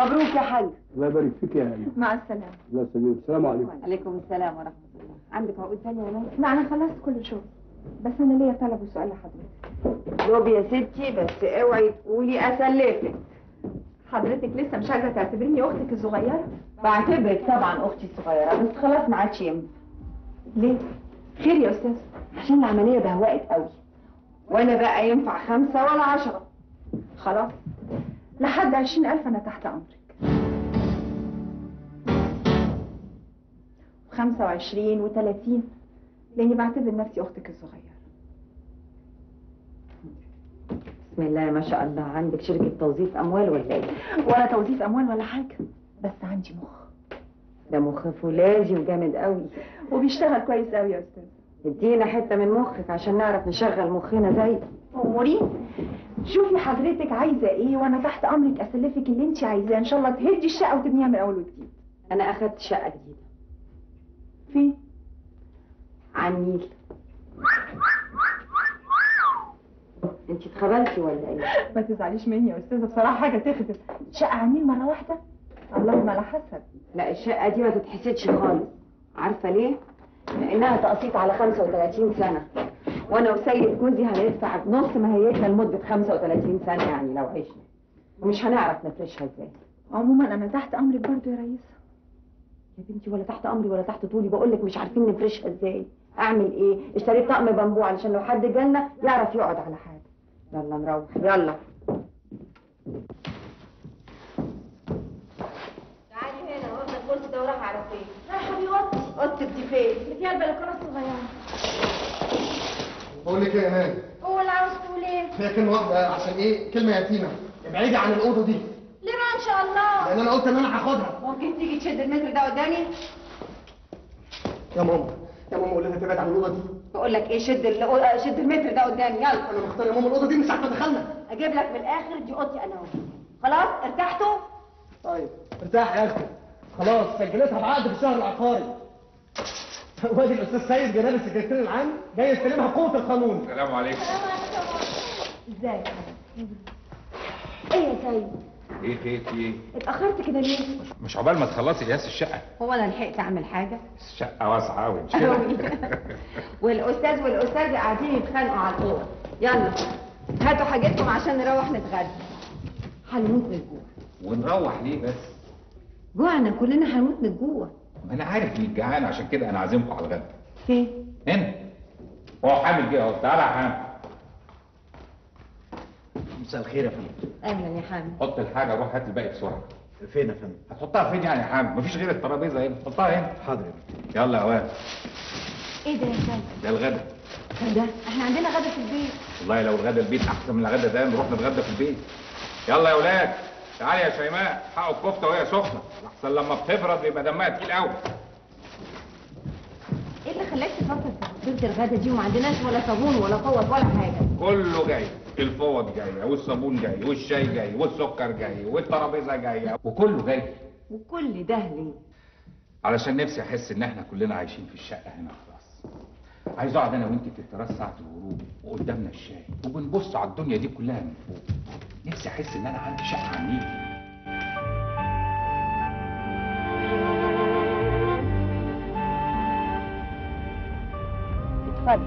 مبروك يا حاج الله يبارك فيك يا هاني مع السلامة الله يسلمك السلام عليكم عليكم السلام ورحمه الله عندك عقود ثانيه يا ناس لا أنا خلصت كل شغل بس أنا ليا طلب وسؤال لحضرتك دوب يا ستي بس اوعي تقولي اسلفك حضرتك لسه مش عايزة تعتبريني أختك الصغيرة؟ بعتبرك طبعا اختي الصغيره بس خلاص ما عادش ينفع ليه؟ خير يا أستاذ عشان العمليه بهوقت قوي ولا بقى ينفع خمسه ولا عشره خلاص لحد عشرين ألف أنا تحت أمرك خمسة وعشرين وتلاتين لأني بعتبر نفسي أختك الصغيرة بسم الله ما شاء الله عندك شركه توظيف اموال ولا ايه ولا توظيف أموال ولا حاجة بس عندي مخ ده مخ فولاذي وجامد قوي وبيشتغل كويس قوي يا أستاذ ادينا حته من مخك عشان نعرف نشغل مخنا زي أموري شوفي حضرتك عايزة إيه وأنا تحت أمرك أسلفك اللي أنت عايزاه إن شاء الله تهدي الشقة وتبنيها من أول وجديد انا اخدت شقه جديده فين؟ على النيل انت اتخبلتي ولا ايه ما تزعليش مني يا أستاذة بصراحة حاجة تخدم شقة عنيل مرة واحدة اللهم لا حسد لا الشقه دي ما تتحسدش خالص عارفه ليه لانها تقسيط على 35 سنه وانا وسيد جوزي هندفع نص ماهيتها لمده 35 سنه يعني لو عشنا ومش هنعرف نفرشها ازاي عموما أنا تحت أمرك برضو يا رئيسة يا بنتي ولا تحت امري ولا تحت طولي بقول لك مش عارفين نفرشها ازاي اعمل ايه اشتريت طقم بامبو علشان لو حد جالنا يعرف يقعد على حاجه يلا نروح يلا تعالي هنا واخده الكرسي ده وراح على فين رايحة بيوطي اوضتك دي فين فيها البلكونة الصغيرة بقول لك ايه يا مان هو اللي عاوز تقول إيه؟ هي كلمه واحده عشان ايه كلمه يتيمه ابعدي عن الاوضه دي ليه بقى إن شاء الله؟ لان انا قلت ان انا هاخدها ممكن تيجي تشد المتر ده قدامي يا ماما يا ماما قول لها تبعد عن الاوضه دي بقول لك ايه شد ال- آه، شد المتر ده قدامي يلا انا مختار يا ماما الاوضه دي مش عارفه ادخلنا اجيب لك من الاخر دي اوضتي انا وانت خلاص ارتحتوا طيب ارتاح يا اختي خلاص سجلتها بعقد في الشهر العقاري وادي الاستاذ سيد جلال السكرتير العام جاي يستلمها قوه القانون السلام عليكم إزاي؟ ايه يا سيد ايه خير في ايه اتاخرت كده ليه مش عقبال ما تخلصي قياس الشقه هو انا لحقت اعمل حاجه الشقه واسعه قوي مش كده والاستاذ والاستاذه قاعدين يتخانقوا على الاوضه يلا هاتوا حاجتكم عشان نروح نتغدى هنموت من الجوع ونروح ليه بس جوعنا كلنا هنموت من الجوع ما انا عارف انك جعان عشان كده انا عازمكم على الغدا فين هنا هو حامل جه اهو تعالى يا حامل مساء الخير يا فندم اهلا يا حامد حط الحاجه روح هات الباقي بسرعه فين يا فندم هتحطها فين يعني يا حامل مفيش غير الترابيزه هنا حطها هنا حاضر يا فندم. يلا يا واد ايه ده يا سيد ده الغدا ده احنا عندنا غدا في البيت والله لو الغدا البيت احسن من الغدا ده نروح نتغدى في البيت يلا يا ولاد تعالي يا شيماء حقوا الكفته وهي سخنه احسن لما بتبرد بيبقى دمها تقيل قوي ايه اللي خلاك تفكر في فطيره الغدا دي وما عندناش ولا صابون ولا فوط ولا حاجه كله جاي الفوط جايه والصابون جاي والشاي جاي والسكر جاي والترابيزه جايه وكله جاي وكل ده ليه علشان نفسي احس ان احنا كلنا عايشين في الشقه هنا خلاص عايز اقعد انا وانت في التراس ساعه الغروب وقدامنا الشاي وبنبص على الدنيا دي كلها من فوق نفسي احس ان انا عندي شقه على النيل اتفضل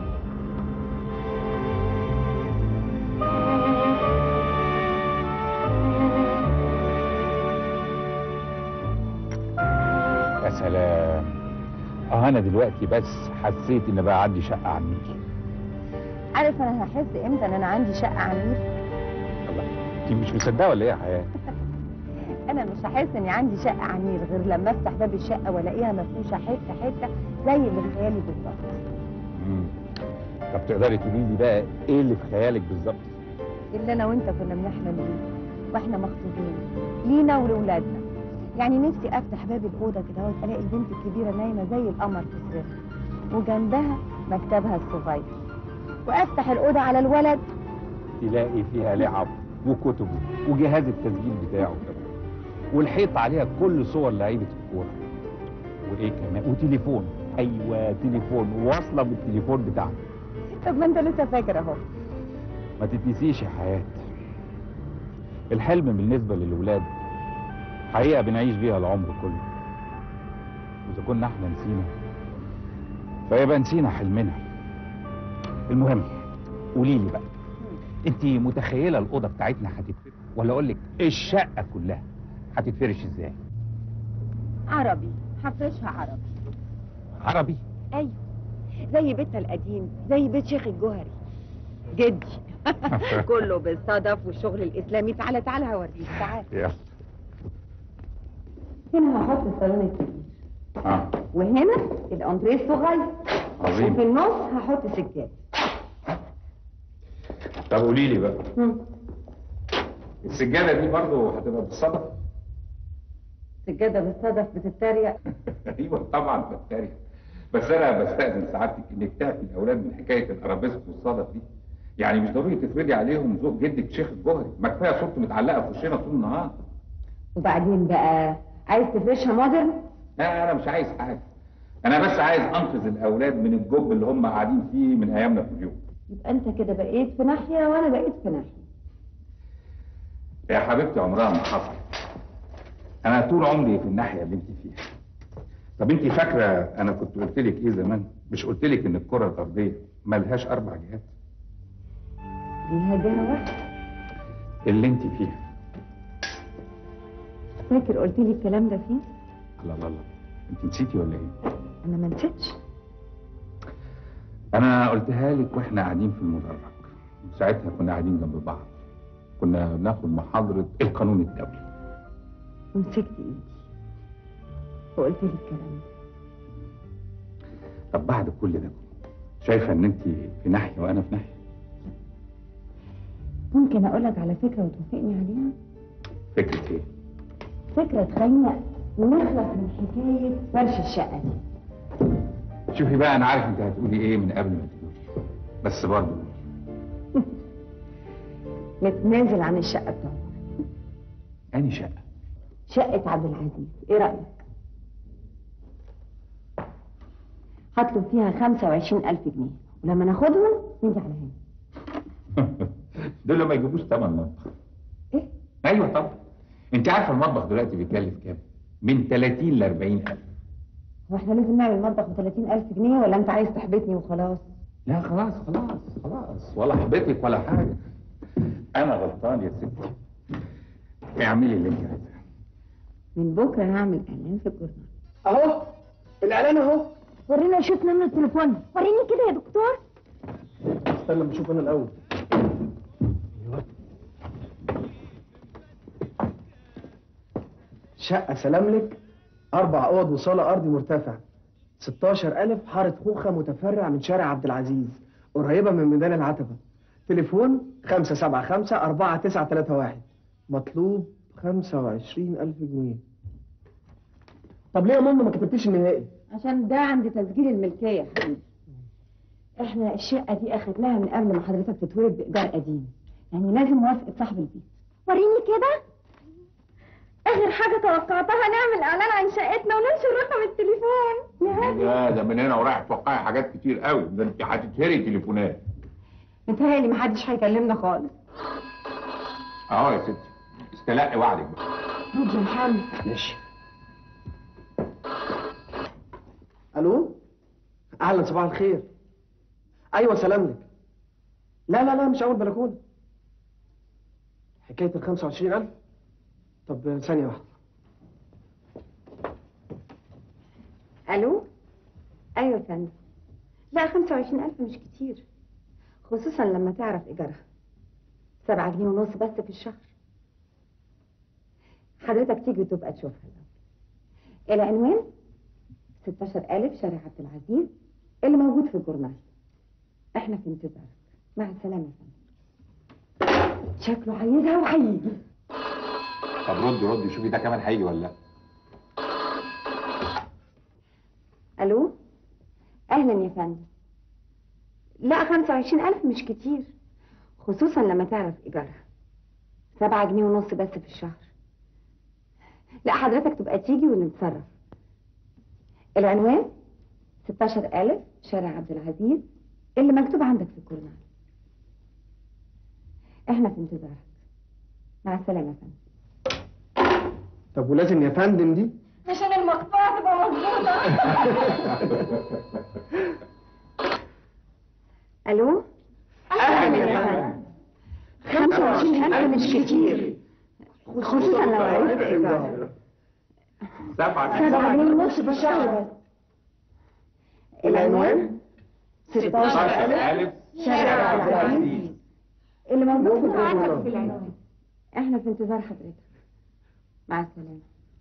يا سلام اه انا دلوقتي بس حسيت ان بقى عندي شقه على النيل عارف انا هحس امتى ان انا عندي شقه على النيل الله انت مش مصدقه ولا ايه يا حياه انا مش هحس اني عندي شقه على النيل غير لما افتح باب الشقه والاقيها مفروشه حته حته زي اللي في خيالي بالظبط مم. طب تقدري تقولي لي بقى ايه اللي في خيالك بالظبط اللي انا وانت كنا بنحلم بيه واحنا مخطوبين لينا ولولادنا يعني نفسي افتح باب الاوضه كده اهوت الاقي البنت الكبيره نايمه زي القمر في سريرها وجنبها مكتبها الصغير وافتح الاوضه على الولد تلاقي فيها لعب وكتب وجهاز التسجيل بتاعه كمان والحيط عليها كل صور لعيبه الكوره وايه كمان وتليفون ايوه تليفون واصله بالتليفون بتاعنا طب ما انت لسه فاكر اهو ما تتنسيش يا حياه الحلم بالنسبه للولاد حقيقة بنعيش بيها العمر كله وإذا كنا احنا نسينا فيبقى نسينا حلمنا المهم قولي لي بقى انت متخيلة الأوضة بتاعتنا هتتفرش ولا أقول لك الشقة كلها هتتفرش ازاي؟ عربي هفرشها عربي عربي؟ ايوه زي بيتنا القديم زي بيت شيخ الجوهري جدي كله بالصدف والشغل الاسلامي تعالى تعالى هوريك تعالى يلا هنا هحط الصالون الكبير اه وهنا الانتريه الصغير عظيم. وفي النص هحط سجاد طب قولي لي بقى السجادة دي برضه هتبقى بالصدف؟ سجاده بالصدف بتتريق ايوه طبعا بتريق بس انا بستأذن سعادتك انك تعفي الاولاد من حكايه الارابيسك والصدف دي يعني مش ضروري تفرضي عليهم ذوق جدك شيخ الجوهري ما كفايه صورته متعلقه في وشنا طول النهار وبعدين بقى عايز تفرشها مودرن لا انا مش عايز حاجه انا بس عايز انقذ الاولاد من الجب اللي هم قاعدين فيه من ايامنا في اليوم يبقى انت كده بقيت في ناحيه وانا بقيت في ناحيه يا حبيبتي عمرها ما حصل انا طول عمري في الناحيه اللي انت فيها طب انت فاكره انا كنت قلت لك ايه زمان مش قلت لك ان الكره الارضيه ملهاش اربع جهات ليها جهه واحده اللي انت فيها فاكر قلت لي الكلام ده فين الله الله الله انت نسيتي ولا ايه انا ما نسيتش انا قلتها لك واحنا قاعدين في المدرج ساعتها كنا قاعدين جنب بعض كنا بناخد محاضره القانون الدولي ومسكت ايدي وقلت لي الكلام ده طب بعد كل ده شايفه ان انت في ناحيه وانا في ناحيه ممكن اقول لك على فكره وتوافقني عليها فكره ايه فكره تخلينا نخلص من حكايه فرش الشقه دي شوفي بقى انا عارف انت هتقولي ايه من قبل ما تقولي بس برضه نتنازل عن الشقه بتاعتنا اني شقه شقه عبد العزيز ايه رايك هطلب فيها 25000 جنيه ولما ناخدهم نيجي على هنا دول ما يجيبوش ثمن مطبخ ايه ايوه طبعا انت عارفه المطبخ دلوقتي بيكلف كام من 30 ل 40 الف هو احنا لازم نعمل مطبخ ب 30000 جنيه ولا انت عايز تحبطني وخلاص لا خلاص خلاص خلاص ولا حبيتك ولا حاجه انا غلطان يا ستي اعملي اللي انت عايزاه من بكره هعمل اعلان في الجورنال اهو الاعلان اهو ورينا شوف نمرة التليفون وريني كده يا دكتور استنى لما اشوف انا الاول شقة سلام لك أربع أوض وصالة أرضي مرتفع 16000 حارة خوخة متفرع من شارع عبد العزيز قريبة من ميدان العتبة تليفون 575 4931 مطلوب 25000 جنيه طب ليه يا ماما ما كتبتيش النهائي؟ عشان ده عند تسجيل الملكية يا حبيبي احنا الشقة دي اخدناها من قبل ما حضرتك تتولد بإيجار قديم يعني لازم موافقة صاحب البيت وريني كده اخر حاجة توقعتها نعمل اعلان عن شقتنا وننشر رقم التليفون يا هادي لا ده من هنا ورايح توقعي حاجات كتير قوي ده انت هتتهري تليفونات متهيألي محدش هيكلمنا خالص اهو يا ستي استلقي وعدك بقى نجي يا محمد ماشي الو اهلا صباح الخير ايوه سلام لك لا لا لا مش اول بلكونه حكايه ال 25000 طب ثانيه واحده الو ايوه يا فندم لا 25000 مش كتير خصوصا لما تعرف ايجارها سبعة جنيه ونص بس في الشهر حضرتك تيجي وتبقى تشوفها الأول. العنوان 16000 شارع عبد العزيز اللي موجود في الجورنال احنا في انتظارك مع السلامة يا فندم شكله عايزها وهيجي طب ردي ردي شوفي ده كمان هيجي ولا لا الو اهلا يا فندم لا 25000 مش كتير خصوصا لما تعرف ايجارها سبعة جنيه ونص بس في الشهر لا حضرتك تبقى تيجي ونتصرف العنوان 16000 شارع عبد العزيز اللي مكتوب عندك في الجورنال احنا في انتظارك مع السلامة يا فندم طب ولازم يا فندم دي عشان المقطوعة تبقى مظبوطة الو اهلا يا فندم 25000 مش كتير خصوصا لو عرفت بقى سبعة سبعة جنيه ونص في الشهر بس العنوان 16000 ألف شارع عبد العزيز اللي موجود في العنوان في العنوان احنا في انتظار حضرتك مع السلامة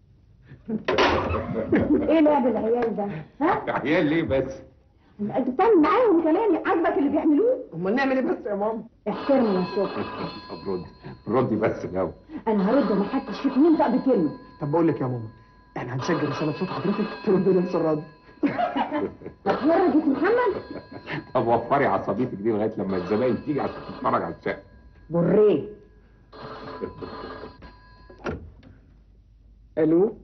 ايه لعب العيال ده؟ ها؟ عيال ليه بس؟ انت بتعمل معاهم كلام عاجبك اللي بيعملوه؟ امال نعمل ايه بس يا ماما احترم نفسك طب رد ردي بس الأول انا هرد ما حدش فيكم ينطق بكلمة طب بقول لك يا ماما احنا هنسجل رساله بصوت حضرتك ترد نفس الرد هتفرج اسم محمد؟ طب وفري عصبيتك دي لغاية لما الزباين تيجي عشان تتفرج على الشقة بريه الو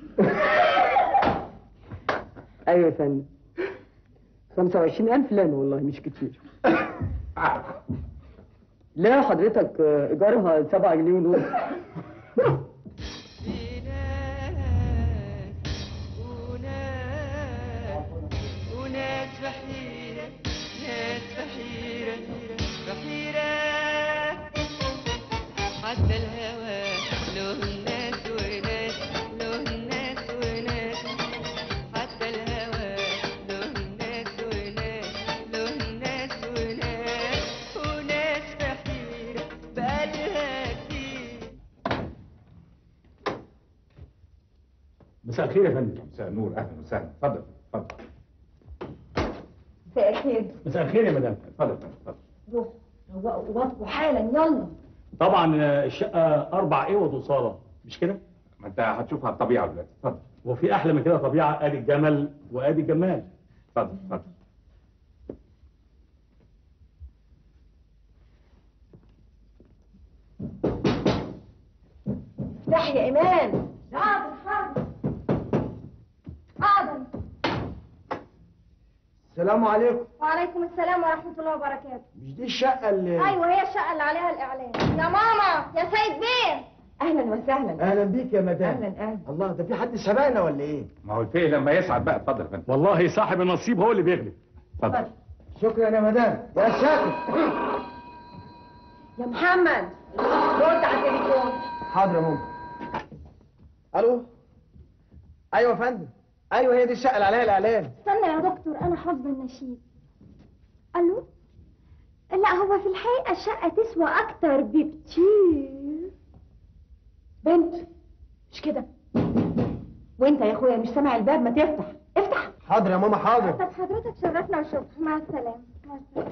ايوه يا فندم 25000 لا والله مش كتير لا حضرتك آه، ايجارها 7 جنيه ونص وناس بحيرة ناس بحيرة بحيرة حتى الهوى له ناس وناس له ناس وناس حتى الهوى له ناس وناس له ناس وناس وناس بحيرة بقالها كتير مساء الخير يا فندم مساء النور أهلا وسهلا اتفضل اتفضل مساء الخير مساء الخير يا مدام اتفضل اتفضل روح روقوا وطوا حالا يلا طبعا آه، الشقة أربع أوض وصالة مش كده؟ ما أنت هتشوفها الطبيعة دلوقتي اتفضل وفي أحلى من كده طبيعة آدي الجمل وآدي الجمال اتفضل اتفضل افتح يا ايمان حاضر حاضر حاضر السلام عليكم وعليكم السلام ورحمة الله وبركاته مش دي الشقه اللي أيوة هي الشقة اللي عليها الإعلان يا ماما يا سيد بيه اهلا وسهلا اهلا بيك يا مدام اهلا اهلا الله ده في حد سبقنا ولا ايه ما هو الفقه لما يسعد بقى اتفضل يا فندم والله صاحب النصيب هو اللي بيغلب اتفضل شكرا يا مدام يا ساكت يا محمد رد على التليفون حاضر يا ماما الو ايوه يا فندم ايوه هي دي الشقه اللي عليها الاعلان استنى يا دكتور أنا حافظة النشيد ألو لا هو في الحقيقة الشقة تسوى أكتر بكتير بنت مش كده وانت يا اخويا مش سامع الباب ما تفتح افتح حاضر يا ماما حاضر طب حضرتك شرفنا وشوف مع السلامة مع السلامة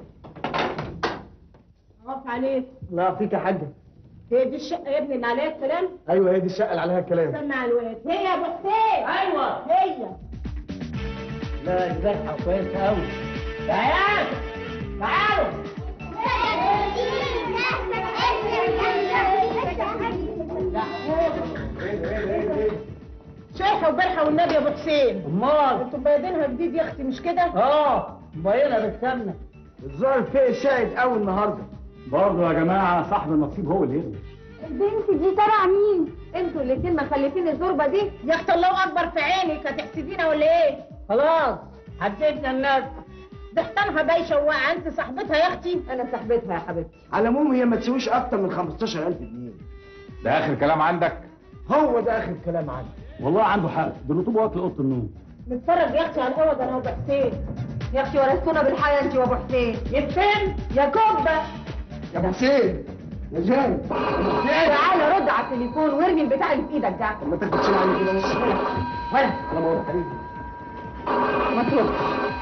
عرف عليك لا فيك يا حاجه هي دي الشقه يا ابني اللي عليها الكلام ايوه هي دي الشقه اللي عليها الكلام استنى على الواد هي يا ابو حسين ايوه هي لا الذبحه كويسه قوي تعال تعالوا شيخة وبرحة والنبي يا ابو حسين امال انتوا مبيضينها جديد يا اختي مش كده؟ اه مبيضها بالسمنه الظاهر في شاهد قوي النهارده برضه يا جماعة صاحب النصيب هو اللي يغلب البنت دي تبع مين؟ انتوا الاتنين مخلفين الزربة دي؟ يا اختي الله اكبر في عينك هتحسدينا ولا ايه؟ خلاص حددنا الناس ده حيطانها بايشه وواقعه انت صاحبتها يا اختي انا صاحبتها يا حبيبتي على العموم هي ما تسويش اكتر من 15000 جنيه ده آخر كلام عندك هو ده اخر كلام عندي والله عنده حق دي رطوبة واكل أوضة النوم نتفرج يا اختي على الاوض انا وابو حسين يا اختي ورثتونا بالحياه انت وابو حسين يتفهم يا كبه يا ابو حسين يا جاي تعالى رد على التليفون وارمي البتاع اللي في ايدك ده طب ما انت بتشيل عني كده بس ولا على ما اروح حبيبي ما تردش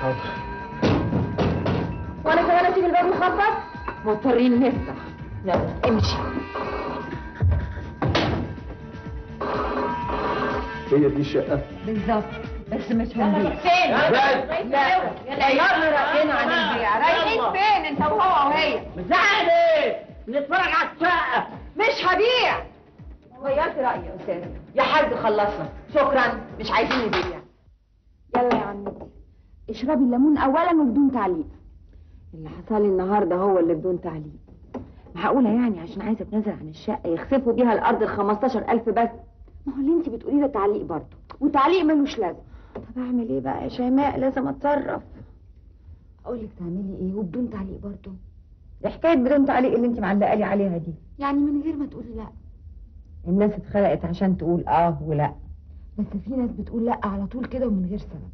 وانا كمان اسيب الباب مخبط مضطرين نفتح يلا امشي هي دي الشقه بالظبط بس مش هنبيع حسين لا لا يلا رايحين عن البيع رايحين فين انت وهو وهي مزعل ايه؟ نتفرج على الشقه مش هبيع غيرت رايي يا استاذ يا حاج خلصنا شكرا مش عايزين نبيع يلا يا عمتي اشربي الليمون أولا وبدون تعليق اللي حصل لي النهارده هو اللي بدون تعليق معقولة يعني عشان عايزة اتنازل عن الشقة يخسفوا بيها الأرض ال 15000 بس ما هو اللي انت بتقوليه ده تعليق برضه وتعليق ملوش لازمه طب اعمل ايه بقى يا شيماء لازم اتصرف اقول لك تعملي ايه وبدون تعليق برضه إيه حكايه بدون تعليق اللي انت معلقه لي عليها دي يعني من غير ما تقولي لا الناس اتخلقت عشان تقول اه ولا بس في ناس بتقول لا على طول كده ومن غير سبب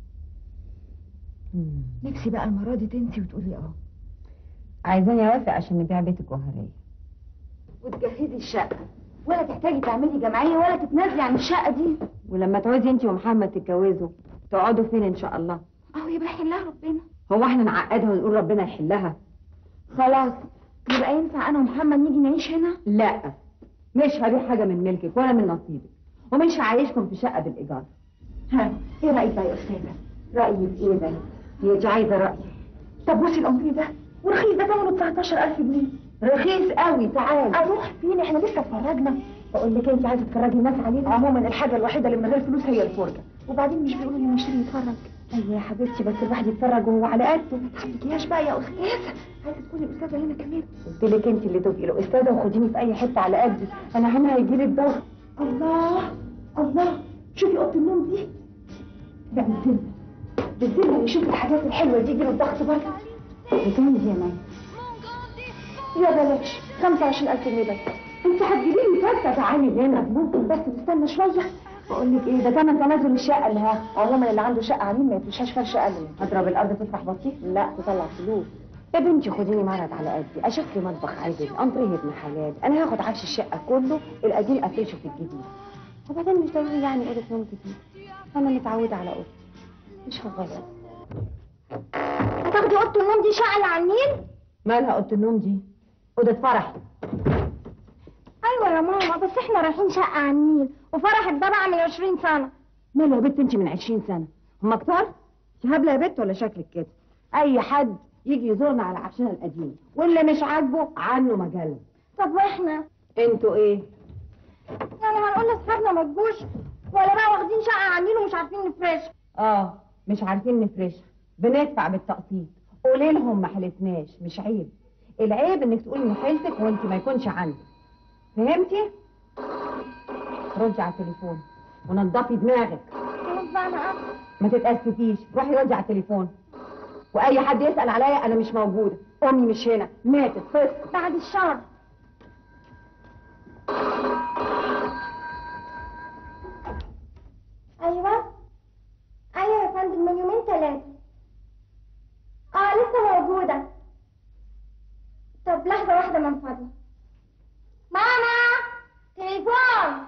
نفسي بقى المره دي تنسي وتقولي اه عايزاني اوافق عشان نبيع بيت الجوهريه وتجهزي الشقه ولا تحتاجي تعملي جمعيه ولا تتنازلي عن الشقه دي ولما تعوزي انت ومحمد تتجوزوا تقعدوا فين ان شاء الله اهو يبقى يحلها ربنا هو احنا نعقدها ونقول ربنا يحلها خلاص يبقى ينفع انا ومحمد نيجي نعيش هنا لا مش هبيع حاجه من ملكك ولا من نصيبك ومش هعيشكم في شقه بالايجار ها ايه رايك بقى يا استاذه رايك ايه ده هي دي عايزه راي طب بصي القمر ده ورخيص ده ثمنه 19000 جنيه رخيص قوي تعال اروح فين احنا لسه اتفرجنا بقول لك انت عايزه تفرجي الناس علينا عموما الحاجه الوحيده اللي من غير فلوس هي الفرجه وبعدين مش بيقولوا ان المشتري يتفرج ايوه يا حبيبتي بس الواحد يتفرج وهو على قده ما تحبكيهاش بقى يا استاذه عايزه تكوني الاستاذه هنا كمان قلت لك انت اللي تبقي الاستاذه وخديني في اي حته على قدي انا هنا هيجي لي الضغط الله الله شوفي اوضه النوم دي لا بالذمه بالذمه اللي يشوف الحاجات الحلوه دي يجيله الضغط برضه بكام دي يا مي يا بلاش 25000 جنيه بس انت هتجيبي لي كارته تعالي هنا ممكن بس تستنى شويه بقول لك ايه ده ثمن تنازل الشقه اللي ها عموما اللي عنده شقه عميل ما يفرشهاش فرش اقل منها اضرب الارض تفتح بطيخ لا تطلع فلوس يا بنتي خديني معرض على قدي اشوف لي مطبخ عادل انطريه ابن حلال انا هاخد عفش الشقه كله القديم افرشه في الجديد وبعدين مش ضروري يعني اوضه نوم كتير انا متعوده على اوضتي مش هغير هتاخدي اوضه النوم دي شقه اللي على النيل مالها اوضه النوم دي اوضه فرح ايوه يا ماما بس احنا رايحين شقه على النيل وفرحك ده بقى من 20 سنه ماله يا بنت انت من 20 سنه هم كتار هبله يا بنت ولا شكلك كده اي حد يجي يزورنا على عفشنا القديم واللي مش عاجبه عنه مجله طب واحنا انتوا ايه يعني هنقول لاصحابنا ما تجوش ولا بقى واخدين شقه على النيل ومش عارفين نفرشها اه مش عارفين نفرشها بندفع بالتقسيط قولي لهم ما حلفناش مش عيب العيب انك تقولي ان حيلتك وانت ما يكونش عندك فهمتي ردي على التليفون ونضفي دماغك خلاص بقى انا قافله ما تتأسفيش روحي ردي على التليفون واي حد يسأل عليا انا مش موجودة امي مش هنا ماتت فسق بعد الشر ايوه ايوه يا فندم من يومين ثلاثه اه لسه موجوده طب لحظه واحده من فضلك ماما تليفون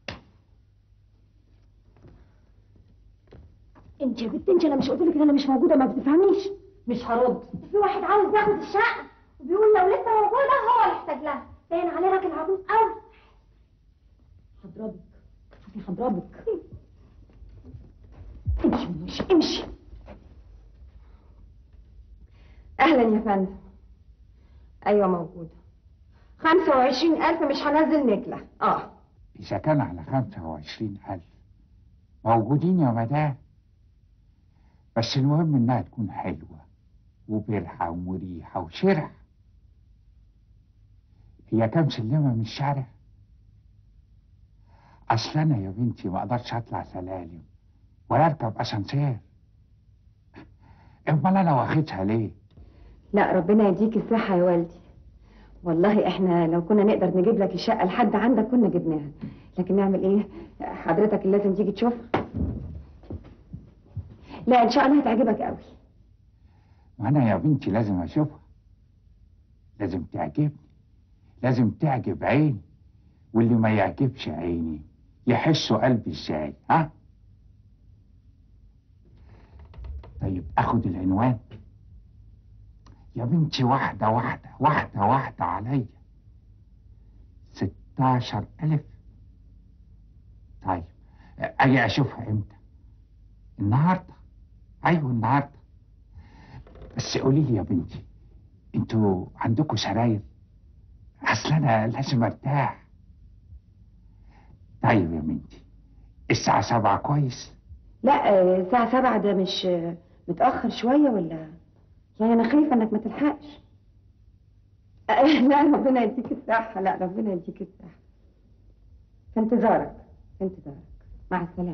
انت يا بنت انت انا مش قلت لك ان انا مش موجودة ما بتفهميش مش هرد في واحد عاوز ياخد الشقه وبيقول لو لسه موجوده هو اللي احتاج لها باين عليه راجل عجوز قوي هضربك شوفي هضربك امشي من وشي امشي اهلا يا فندم ايوه موجودة خمسة وعشرين ألف مش هنزل نجلة اه إذا كان على خمسة وعشرين ألف موجودين يا مدام بس المهم إنها تكون حلوة وبرحة ومريحة وشرح هي كام سلمة من الشارع أصل أنا يا بنتي ما أقدرش أطلع سلالم ولا أركب أسانسير أمال أنا واخدها ليه؟ لا ربنا يديك الصحة يا والدي والله احنا لو كنا نقدر نجيب لك الشقة لحد عندك كنا جبناها لكن نعمل ايه حضرتك اللي لازم تيجي تشوفها لا ان شاء الله هتعجبك قوي وأنا يا بنتي لازم أشوفها لازم تعجبني لازم تعجب عيني واللي ما يعجبش عيني يحسه قلبي ازاي ها طيب اخد العنوان يا بنتي واحدة واحدة واحدة واحدة عليا ستاشر ألف طيب أجي أشوفها إمتى النهاردة أيوة النهاردة بس قولي لي يا بنتي انتوا عندكم سراير اصل انا لازم ارتاح طيب يا بنتي الساعة سبعة كويس لا آه، الساعة سبعة ده مش آه، متأخر شوية ولا يعني أنا خايفة إنك ما تلحقش آه، لا ربنا يديك الصحة لا ربنا يديك الصحة في انتظارك انت دارك مع السلامه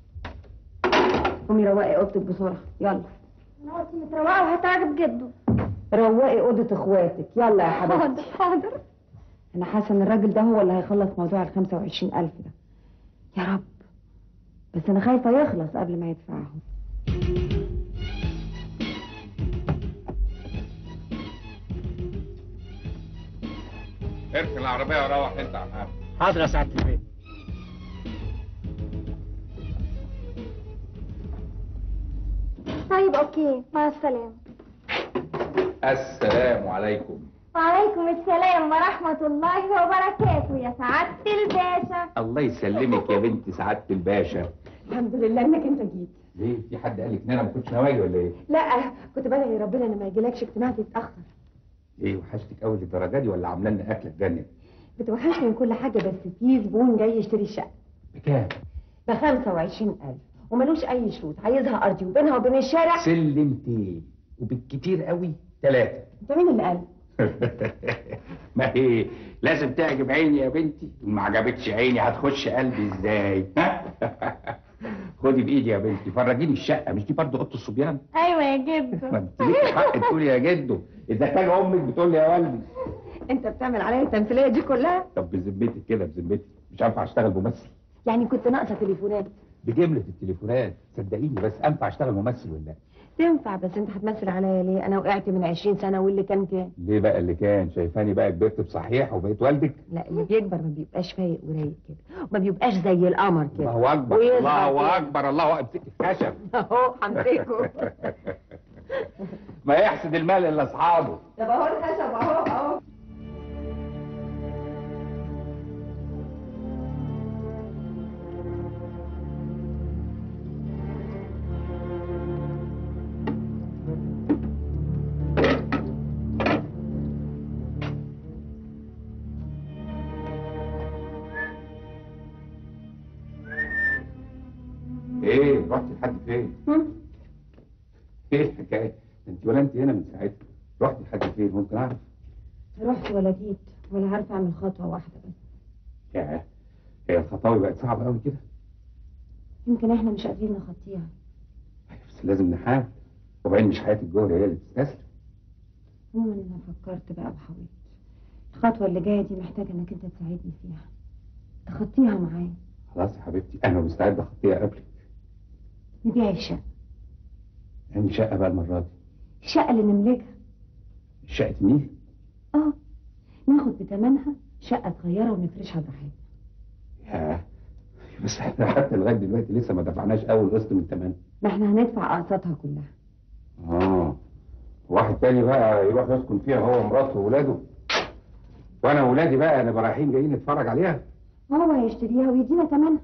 قومي روقي اوضتك بسرعه يلا مراتي متروقة وهتعجب جده روقي اوضه اخواتك يلا يا حاضر حبيبتي حاضر انا حاسه ان الراجل ده هو اللي هيخلص موضوع ال 25000 ده يا رب بس انا خايفه يخلص قبل ما يدفعهم اركن العربيه وروح انت يا محمد حاضر يا سعاده البيت طيب اوكي مع السلامة السلام عليكم وعليكم السلام ورحمة الله وبركاته يا سعادة الباشا الله يسلمك يا بنت سعاده الباشا الحمد لله انك انت جيت ليه في حد قال لك ان انا ما كنتش ناوي ولا ايه لا كنت بدعي ربنا ان ما يجيلكش اجتماع تتاخر ايه وحشتك قوي للدرجه دي ولا عامله لنا اكله تجنن بتوحشني من كل حاجه بس في زبون جاي يشتري الشقه بكام ب 25000 وملوش اي شروط عايزها ارضي وبينها وبين الشارع سلمتين وبالكتير قوي ثلاثه انت مين اللي قال ما هي لازم تعجب عيني يا بنتي ما عجبتش عيني هتخش قلبي ازاي خدي بايدي يا بنتي فرجيني الشقه مش دي برضه اوضه الصبيان ايوه يا جدو ما انت ليك حق تقولي يا جدو اذا كان امك بتقول لي يا والدي انت بتعمل عليا التمثيليه دي كلها طب بذمتك كده بذمتك مش هينفع اشتغل ممثل يعني كنت ناقصه تليفونات بجمله التليفونات صدقيني بس انفع اشتغل ممثل ولا لا تنفع بس انت هتمثل عليا ليه انا وقعت من 20 سنه واللي كان كان ليه بقى اللي كان شايفاني بقى كبرت بصحيح وبقيت والدك لا اللي بيكبر ما بيبقاش فايق ورايق كده وما بيبقاش زي القمر كده الله اكبر ويصغر الله كده. اكبر الله اكبر خشب اهو همسكه ما يحسد المال الا اصحابه طب اهو الخشب اهو اهو ايه رحت لحد فين ايه الحكايه ده انت ولا انت هنا من ساعتها رحت لحد فين ممكن اعرف رحت ولا جيت ولا عارفه اعمل خطوه واحده بس يا هي الخطاوي بقت صعبه قوي كده يمكن احنا مش قادرين نخطيها بس لازم نحاول وبعدين مش حياه الجوهر هي اللي بتستسلم عموما انا فكرت بقى وحاولت الخطوه اللي جايه دي محتاجه انك انت تساعدني فيها تخطيها معايا خلاص يا حبيبتي انا مستعد اخطيها قبلك نبيع الشقه عندي شقه بقى المره دي الشقه اللي نملكها شقه النيل اه ناخد بتمنها شقه صغيره ونفرشها براحتنا يا بس احنا حتى لغايه دلوقتي لسه ما دفعناش اول قسط من الثمن ما احنا هندفع اقساطها كلها اه واحد تاني بقى يروح يسكن فيها هو ومراته وولاده وانا وولادي بقى نبقى رايحين جايين نتفرج عليها هو هيشتريها ويدينا تمنها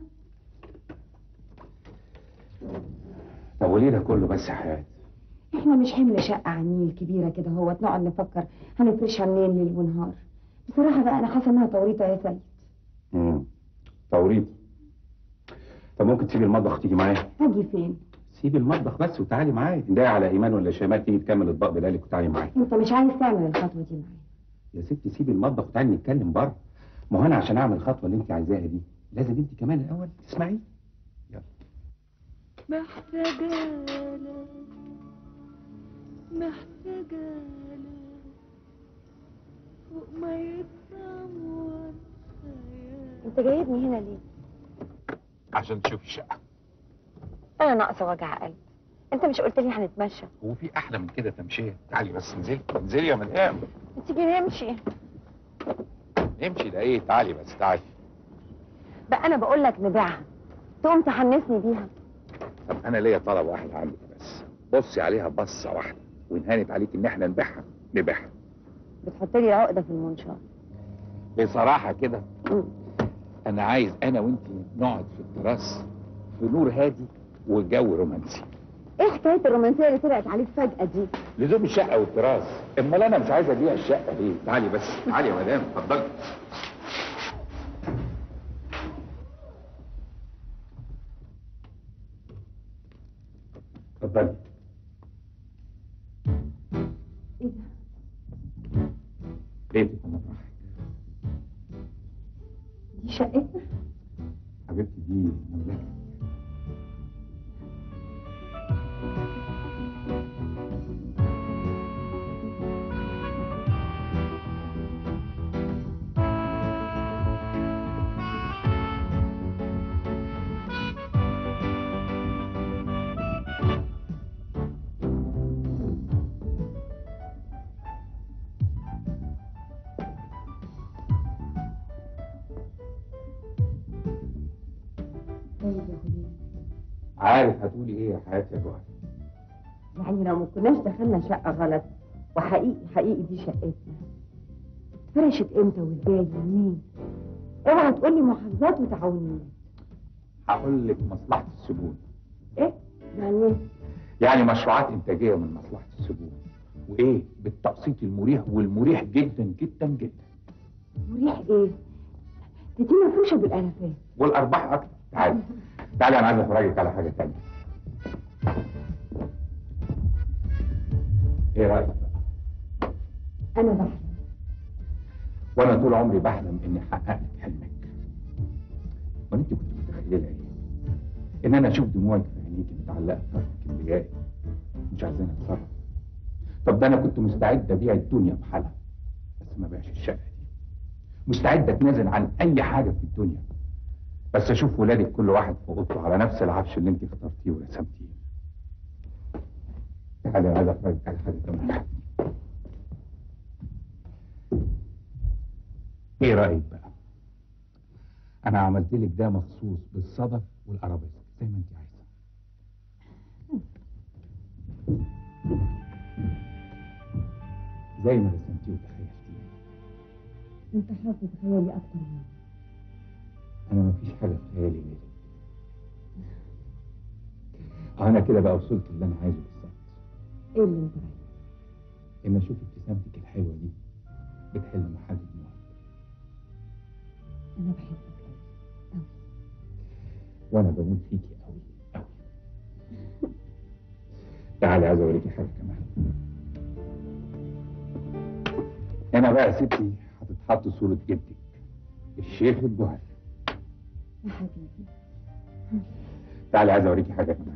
طب وليه ده كله بس يا حياتي احنا مش حمل شقه على النيل كبيره كده هو نقعد نفكر هنفرشها منين ليل ونهار بصراحه بقى انا حاسه انها توريطه يا سيد امم توريط طب ممكن تسيبي المطبخ تيجي معايا هاجي فين سيبي المطبخ بس وتعالي معايا ده على ايمان ولا شيماء تيجي تكمل الاطباق بدالك وتعالي معايا انت مش عايز تعمل الخطوه دي معايا يا ستي سيبي المطبخ وتعالي نتكلم بره ما هو انا عشان اعمل الخطوه اللي انت عايزاها دي لازم انت كمان الاول تسمعي محتاجة لك محتاجة لك فوق ما يتصور خيال انت جايبني هنا ليه عشان تشوفي الشقه انا ناقصه وجع قلب انت مش قلت لي هنتمشى هو في احلى من كده تمشيه تعالي بس انزلي انزلي يا مدام تيجي نمشي نمشي ده ايه تعالي بس تعالي بقى انا بقول لك نبيعها تقوم تحنسني بيها طب انا ليا طلب واحد عندك بس بصي عليها بصه واحده وان هانت عليك ان احنا نبيعها نبيعها بتحط لي عقده في المنشار بصراحه كده مم. انا عايز انا وانت نقعد في التراس في نور هادي وجو رومانسي ايه حكايه الرومانسيه اللي طلعت عليك فجاه دي لزوم الشقه والتراس امال انا مش عايز ابيع الشقه ليه تعالي بس تعالي يا مدام اتفضلي اتفضلي ايه ده بيتك انا فرحك دي شقتنا حبيبتي دي مملكة طيب يا خديجة عارف هتقولي ايه يا حياتي يا جوهر يعني لو ما كناش دخلنا شقة غلط وحقيقي حقيقي دي شقتنا فرشت امتى وازاي ومنين اوعى تقولي محافظات وتعاونيات هقول لك مصلحة السجون ايه يعني ايه يعني مشروعات انتاجية من مصلحة السجون وايه بالتقسيط المريح والمريح جدا جدا جدا مريح ايه ده دي مفروشة بالالافات والارباح اكتر تعالي تعالي انا عايز افرجك على حاجة تانية ايه رأيك بقى انا بحلم وانا طول عمري بحلم اني احقق لك حلمك وانت كنت متخيله ايه ان انا اشوف دموعك في عينيكي متعلقه بطرف كبريائي مش عايزاني اتصرف طب ده انا كنت مستعد ابيع الدنيا بحالها بس ما بيعش الشقه دي مستعد اتنازل عن اي حاجه في الدنيا بس اشوف ولادك كل واحد في اوضته على نفس العفش اللي انت اخترتيه ورسمتيه تعالي انا عايز افرجك على حاجه كمان ايه رايك بقى انا عملت لك ده مخصوص بالصدف والارابيسك زي ما انت عايزه زي ما رسمتيه وتخيلتيه انت حافظ خيالي اكتر مني انا ما فيش حاجه في خيالي غيرك انا كده بقى وصلت اللي انا عايزه بالظبط ايه اللي انت عايزه ان اشوف ابتسامتك الحلوه دي بتحل محل دموعك انا بحبك قوي وانا بموت فيكي قوي قوي تعالي عايز اوريكي حاجه كمان هنا بقى يا ستي هتتحط صوره جدك الشيخ الجوهري يا حبيبي تعالي عايز اوريكي حاجه كمان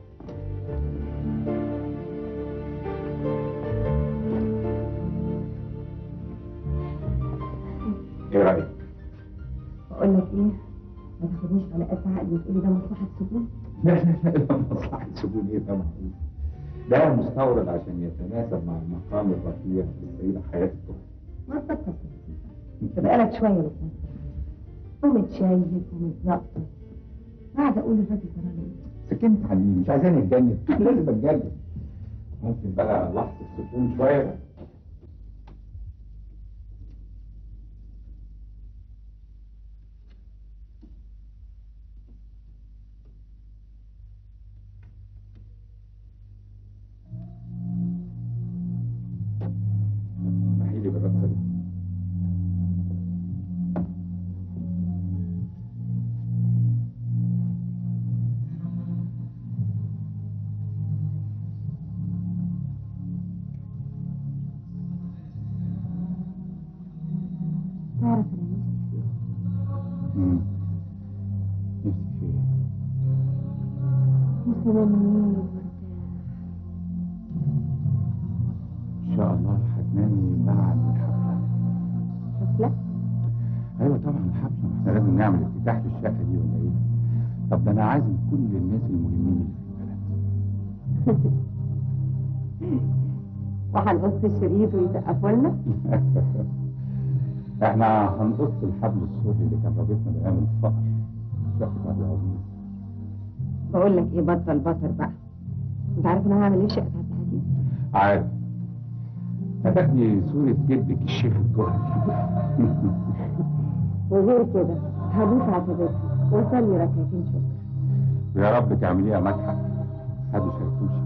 ايه رايك بقول لك ايه ما تاخدنيش على قد عقلي وتقولي ده مصلحة سجون لا لا لا لا مصلحة سجون ايه ده معروف ده مستورد عشان يتناسب مع المقام الرفيع للسيدة حياة الجوهري ما تبطل تبقى بقالك شوية بتمثل ومتشيك ومتزقط قاعدة اقول الراجل ده راجل سكنت حنين مش عايزاني اتجنن لازم اتجنن ممكن بقى لحظة سكون شوية اسمحي لي بالرقصة دي تعرف انا نفسي في ايه مم. نفسك في ايه؟ نفسي انام منين وارتاح ان شاء الله هتنامي بعد الحفلة حفلة ايوه طبعا الحفلة ما احنا لازم نعمل افتتاح للشقة دي ولا ايه؟ طب ده انا عازم كل الناس المهمين اللي في البلد وهنقص الشريط ويسقفوا لنا احنا هنقص الحبل السوري اللي كان رابطنا بايام الفقر شقة عبد العزيز بقول لك ايه بطل بطر بقى انت عارف انا هعمل ايه في شقة عبد العزيز عارف هتاخدي صورة جدك الشيخ الجوهري وغير كده هبوس عتبتها واصلي ركعتين شكر ويا رب تعمليها متحف محدش هيخش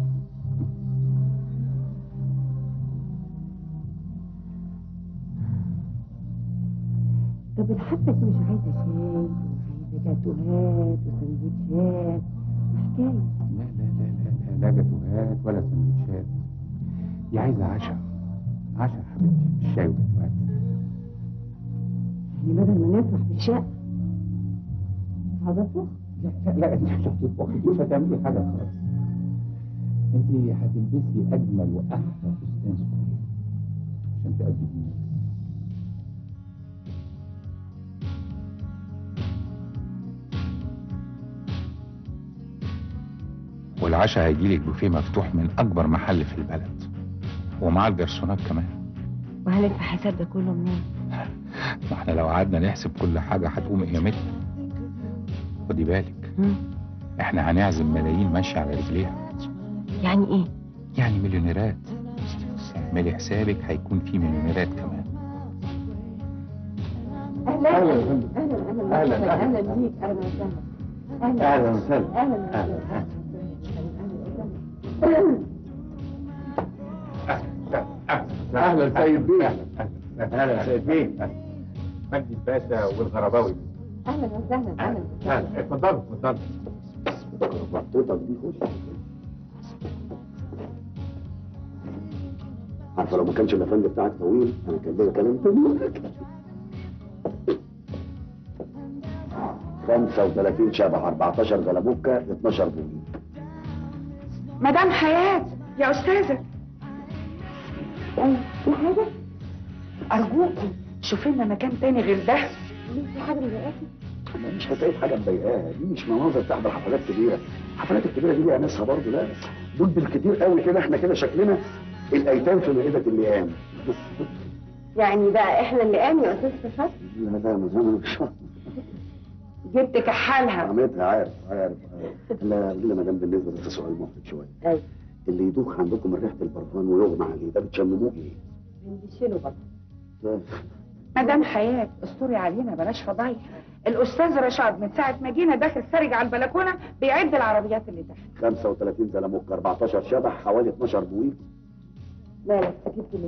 طب الحفلة دي مش عايزة شاي وعايزة جاتوهات وسندوتشات وحكاية لا لا لا لا لا لا جاتوهات ولا سندوتشات دي عايزة عشاء عشاء يا حبيبتي مش شاي وجاتوهات يعني بدل ما نفرح بالشقة عاوزة اطبخ لا لا انت مش هتطبخي انت مش هتعملي حاجه خالص انت هتلبسي اجمل واحلى فستان سوري عشان تقدمي الناس والعشاء هيجيلك بوفيه مفتوح من اكبر محل في البلد ومع الجرسونات كمان وهندفع حساب ده كله منين؟ ما احنا لو قعدنا نحسب كل حاجه هتقوم قيامتنا خدي بالك مم. احنا هنعزم ملايين ماشيه على رجليها يعني ايه؟ يعني مليونيرات اعملي حسابك هيكون في مليونيرات كمان اهلا أهلا يا فندم. اهلا أهلا، اهلا أهلا. اهلا بيك اهلا وسهلا اهلا وسهلا اهلا أهلا. اهلا سيد بيه اهلا سيد بيه مجدي الباشا والغرباوي اهلا وسهلا اهلا اهلا اتفضلوا اتفضلوا محطوطك دي خش عارفه لو ما كانش الافندي بتاعك طويل انا كان ليا كلام طويل 35 شبح 14 زلموكه 12 بومي مدام حياة يا أستاذة أيوة في حاجة؟ أرجوكي شوفي لنا مكان تاني غير ده في حاجة مضايقاكي؟ مش هتلاقي حاجه مضايقاها دي مش مناظر تحضر حفلات كبيره الحفلات الكبيره دي ليها ناسها برضه لا دول بالكتير قوي كده احنا كده شكلنا الايتام في مائده اللئام يعني بقى إحنا اللي قام يا أستاذ فتحي لا لا ما زمان مش جبت كحالها عملتها عارف عارف عارف لا قولي لي يا مدام بالنسبه بس سؤال محرج شويه أيوة اللي يدوخ عندكم من ريحه البرفان ويغمى عليه ده بتشمموه ايه؟ بنشيله بقى ده مدام حياة استوري علينا بلاش فضايح الأستاذ رشاد من ساعة ما جينا داخل خارج على البلكونة بيعد العربيات اللي تحت 35 زلموك 14 شبح حوالي 12 بويك مالك أكيد ليه؟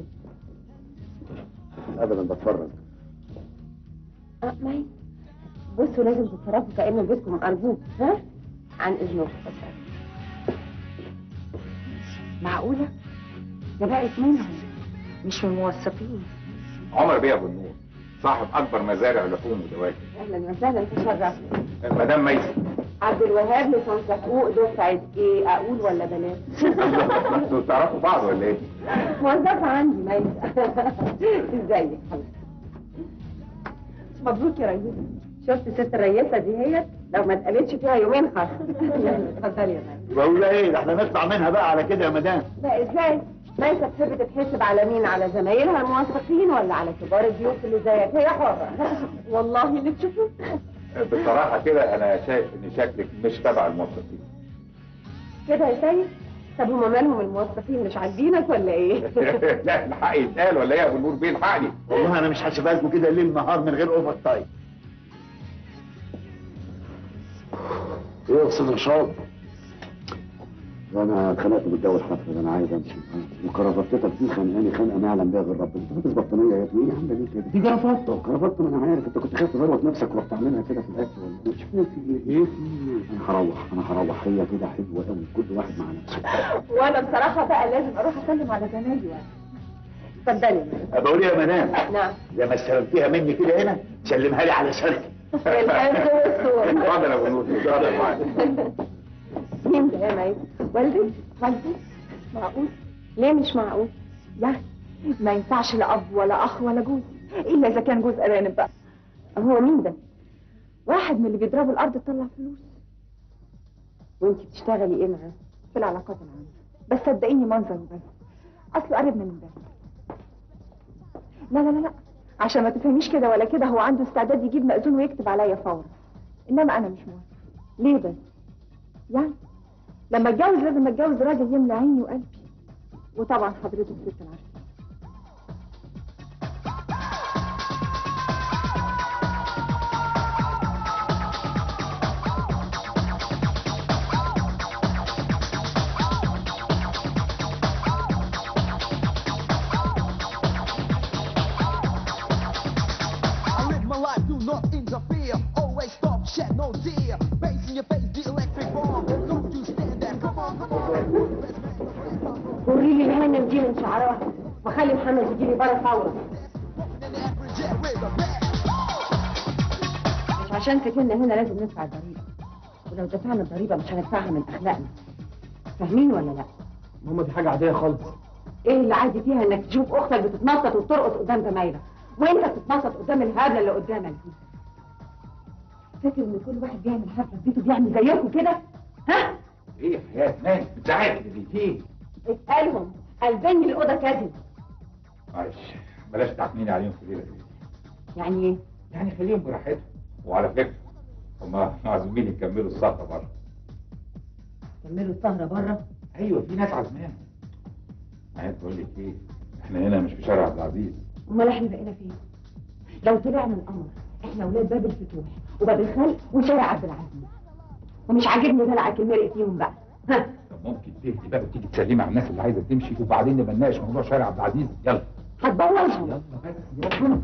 ابدا بتفرج أه ماي بصوا لازم تتصرفوا كأنه بيتكم أرجوك ها؟ عن إذنكم معقولة؟ ده بقت منهم مش من الموثقين عمر بيه ابو النور صاحب اكبر مزارع لحوم ودواجن أهلا وسهلا تشرفت مدام ميسي عبد الوهاب لسان حقوق دفعة إيه أقول ولا بلاش؟ انتوا تعرفوا بعض ولا ايه؟ موظفة عندي ميسة ازيك حبيبتي مبروك يا ريسة شفت ست الريسة دي هي لو ما اتقالتش فيها يومين خلاص اتفضلي يا ميسة بقول لها ايه ده احنا نطلع منها بقى على كده يا مدام لا ازاي ميسة تحب تتحسب على مين على زمايلها الموظفين ولا على كبار الضيوف اللي زيك هي حرة والله اللي تشوفه بصراحه كده انا شايف ان شكلك مش تبع الموظفين كده يا سيد طب هما مالهم الموظفين مش عاجبينك ولا ايه؟ لا الحق يتقال ولا ايه يا ابو النور بيه الحقني والله انا مش حاسبها لكم كده ليل نهار من غير اوفر تايم ايه يا استاذ رشاد؟ انا اتخنقت من الجو الحفله ده انا عايز امشي وكرافتتك دي خانقاني خانقه ما يعلم بها غير ربنا انت بتلبس بطانيه يا ابني ايه عامله ليه كده؟ دي كرافته كرافته ما انا عارف انت كنت خايف تزروت نفسك ورحت عاملها كده في الاكل ولا إيه؟ مش فاهم في ايه؟ ايه في ايه؟ انا هروح انا هروح هي كده حلوه قوي كل واحد مع نفسه وانا بصراحة بقى لازم اروح اسلم على زمايلي يعني اتفضلي بقول ايه يا مدام نعم زي ما استلمتيها مني كده هنا سلمها لي على سلكي الحمد والصور اتفضل يا ابو النور اتفضل معايا مين ده يا ميت؟ والدي؟ والدي؟ معقول؟ ليه مش معقول؟ يعني ما ينفعش لا أب ولا أخ ولا جوز إلا إذا كان جوز أرانب بقى هو مين ده؟ واحد من اللي بيضربوا الأرض تطلع فلوس وانت بتشتغلي ايه معاه؟ في العلاقات العامة بس صدقيني منظر وبس أصله قريب من امبارح لا لا لا لا عشان ما تفهميش كده ولا كده هو عنده استعداد يجيب مأذون ويكتب عليا فورا إنما أنا مش موافقة ليه بس؟ يعني لما اتجوز لازم اتجوز راجل يملى عيني وقلبي وطبعا حضرتك ست العارفة I live my life, do not interfere. Always stop, shed no tear. Face in your face, the electric bomb. Don't you stand there, come on, come on. وري لي الهانم دي من شعرها وخلي محمد يجي لي برا فورا And average, yeah, with a bag. مش عشان سكننا هنا لازم ندفع الضريبه ولو دفعنا الضريبه مش هندفعها من اخلاقنا فاهمين ولا لا ماما دي حاجه عاديه خالص ايه اللي عادي فيها انك تشوف اختك بتتنطط وبترقص قدام زمايلك وانت بتتنطط قدام الهبله اللي قدامك دي فاكر ان كل واحد بيعمل حفله في بيته بيعمل زيكم كده ها ايه يا حياه مالك بتزعق دي في ايه؟ اسالهم قلبين الاوضه كذب معلش بلاش تعكنيني عليهم في الليله دي يعني ايه يعني خليهم براحتهم وعلى فكره هم عازمين يكملوا السهره بره كملوا السهره بره ايوه في ناس عازمين عايز بقول لك ايه احنا هنا مش في شارع عبد العزيز امال احنا بقينا فين لو طلعنا القمر احنا ولاد باب الفتوح وباب الخلق وشارع عبد العزيز ومش عاجبني دلعك المرق فيهم بقى ها طب ممكن تهدي بقى وتيجي تسلمي على الناس اللي عايزه تمشي وبعدين نبقى نناقش موضوع شارع عبد العزيز يلا هتبوظهم يلا بس يلا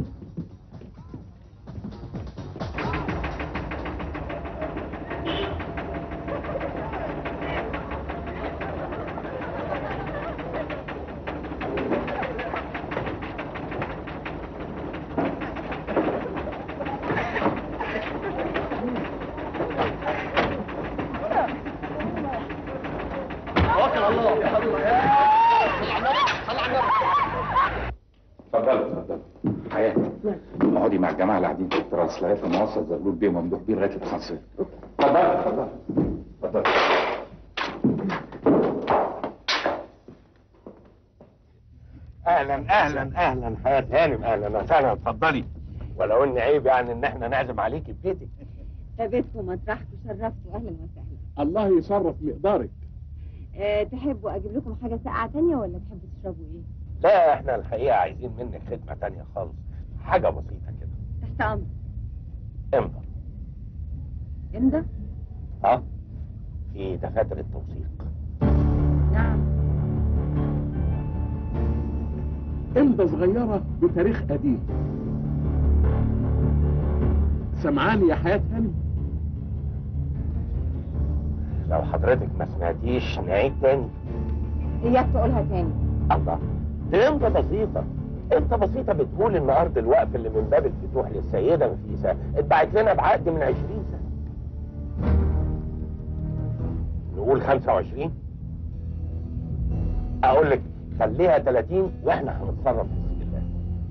توكل على الله يا حبيبي اتفضلوا اتفضلوا حياه اقعدي مع الجماعه اللي قاعدين في التراس لغايه لما اوصل زغلول بيه وممدوح بيه لغايه الاسانسير اتفضلوا اتفضلوا اتفضلوا اهلا اهلا اهلا حياة هانم اهلا وسهلا اتفضلي ولو ان عيب يعني ان احنا نعزم عليكي في بيتك بيتكم مطرحكم شرفتوا اهلا وسهلا الله يشرف مقدارك أه تحبوا اجيب لكم حاجه ساقعه تانية ولا تحبوا تشربوا ايه لا احنا الحقيقة عايزين منك خدمة تانية خالص حاجة بسيطة كده تحت امر امضى امضى اه في دفاتر التوثيق نعم امضة صغيرة بتاريخ قديم سمعاني يا حياة هانم لو حضرتك ما سمعتيش نعيد تاني اياك تقولها تاني الله دي امضى بسيطة امضى بسيطة بتقول ان ارض الوقف اللي من باب الفتوح للسيدة نفيسة اتبعت لنا بعقد من 20 سنة نقول 25 اقول لك خليها 30 واحنا هنتصرف في الاستغلال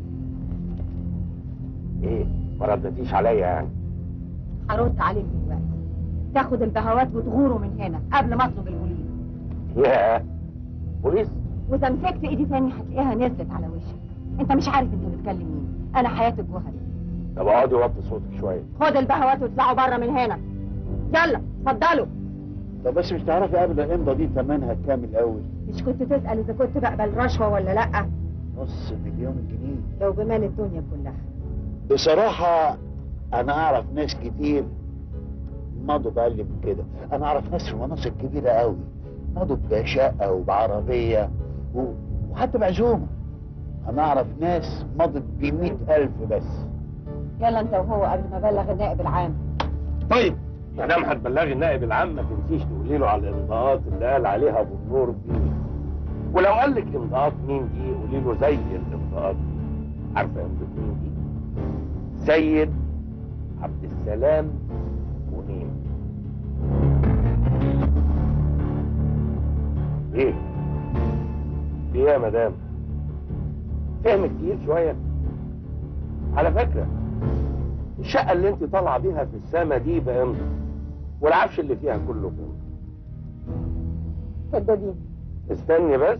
ايه ما ردتيش عليا يعني هرد عليك دلوقتي تاخد البهوات وتغوروا من هنا قبل ما اطلب البوليس يا بوليس واذا مسكت ايدي تاني هتلاقيها نزلت على وشك انت مش عارف انت بتكلم مين انا حياة الجوهري طب اقعدي وطي صوتك شويه خد البهوات واطلعوا بره من هنا يلا اتفضلوا طب بس مش تعرفي قبل الامضه دي ثمنها كام الاول مش كنت تسأل اذا كنت بقبل رشوة ولا لا نص مليون جنيه لو بمال الدنيا كلها بصراحة أنا أعرف ناس كتير مضوا بأقل من كده أنا أعرف ناس في مناصب كبيرة قوي مضوا بشقة وبعربية و... وحتى بعزومة أنا أعرف ناس مضت بمئة ألف بس يلا انت وهو قبل ما ابلغ النائب العام طيب ما دام هتبلغي النائب العام ما تنسيش تقولي له على الامضاءات اللي قال عليها ابو النور دي ولو قال لك امضاءات مين دي قولي له زي الامضاءات دي عارفه امضاء مين دي؟ سيد عبد السلام غنيم ايه؟ ايه يا مدام؟ فهم كتير شويه على فكره الشقة اللي انت طالعة بيها في السما دي بامضى والعفش اللي فيها كله بامضى كدابين استني بس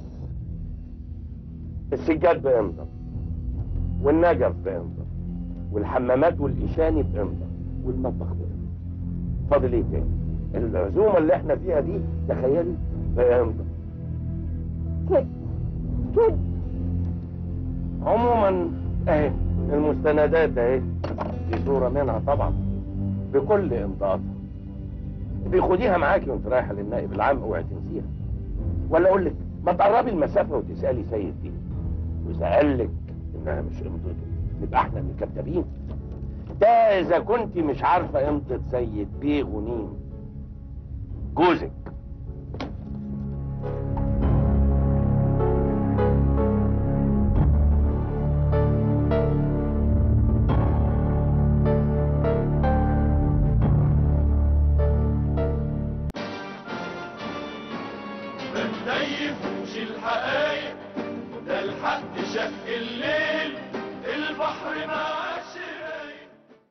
السجاد بامضى والنجف بامضى والحمامات والإشاني بامضى والمطبخ بامضى فاضل ايه تاني العزومة اللي احنا فيها دي تخيلي بامضى كده كده عموما اهي المستندات اهي دي صورة منها طبعا بكل امضاءاتها بيخديها معاكي وانت رايحة للنائب العام اوعي تنسيها ولا اقول لك ما تقربي المسافة وتسألي سيد دي واذا قال لك انها مش امضته يبقى احنا اللي كدابين ده اذا كنت مش عارفة امضة سيد بيه غنيم جوزك ما تزيفوش الحقايق ده الحق شق اللي